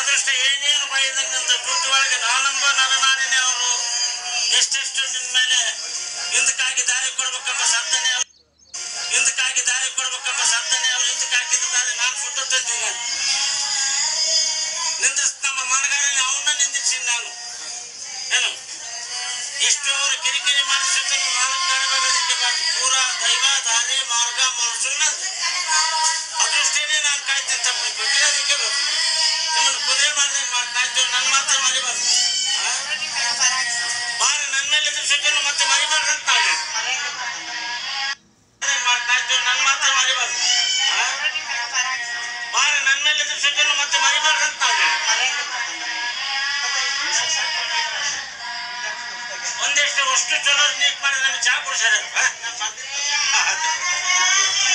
ಅದೃಷ್ಟ ಏನೇನು ಬೈದಂಗೆ ಅಂತ ದುಡ್ಡು ಒಳಗೆ ನಾನಂಬ ನನ್ನ ನಾನೇನೆ ಅವರು ಎಷ್ಟೆಷ್ಟು ನಿನ್ನ ಮೇಲೆ ಹಿಂದಕ್ಕಾಗಿ ದಾರಿ ಕೊಡ್ಬೇಕೆಂಬ ಸಾಧನೆ ಅವ್ರು ಹಿಂದಕ್ಕಾಗಿ ದಾರಿ ಕೊಡ್ಬೇಕೆಂಬ ಸಾಧನೆ ಅವ್ರು ಹಿಂದಕ್ಕೆ ಹಾಕಿದ ದಾರಿ ನಾನು ಫೋಟೋ ತಂದಿದ್ದೀನಿ ನಿಂದಿಸ್ ನಮ್ಮ ಮನಗಾರನೇ ಅವನ್ನ ನಿಂದಿಸಿ ನಾನು ಏನು ಎಷ್ಟು ಅವರು ಕಿರಿಕಿರಿ ಮಾಡಿಸಿದ್ದನ್ನು ನಾಲ್ಕು ಕಾಣಬೇಕಾದಕ್ಕೆ ಪೂರ ದೈವ ದಾರಿ ಮಾರ್ಗ ಮನಸ್ಸು ನಂದು ಅದೃಷ್ಟೇನೆ ನಾನು ಕಾಯ್ತೀನಿ ತಪ್ಪು ಅದಕ್ಕೆ ಬೇಕು ನಿಮ್ಮನ್ನು ಕುದುರೆ ಮಾಡ್ದಂಗೆ ಮಾಡಿ ಕಾಯ್ತೀವಿ ನನ್ನ ಮಾತ್ರ ಮರಿಬಾರ್ದು ಆ? ಬಾರ ನನ್ನ ಮೇಲೆ ಎದುರಿಸಿದ್ದನ್ನು ಮತ್ತೆ ಮರಿಬಾರ್ದು ಅಂತ ನಾನು ಮಾಡಿ ಕಾಯ್ತೀವಿ ನನ್ನ ಮಾತ್ರ ಮರಿಬಾರ್ದು ಆ? ಬಾರ ನನ್ನ ಮೇಲೆ ಎದುರಿಸಿದ್ದನ್ನು ಮತ್ತೆ ಮರಿಬಾರ್ದು ಅಂತ ನಾನು ಒಂದಿಷ್ಟು ಅಷ್ಟು ಚಲೋ ನೀಟ್ ಮಾಡಿ ನಮ್ಗೆ ಚಾ ಕೊಡ್ಸಾರ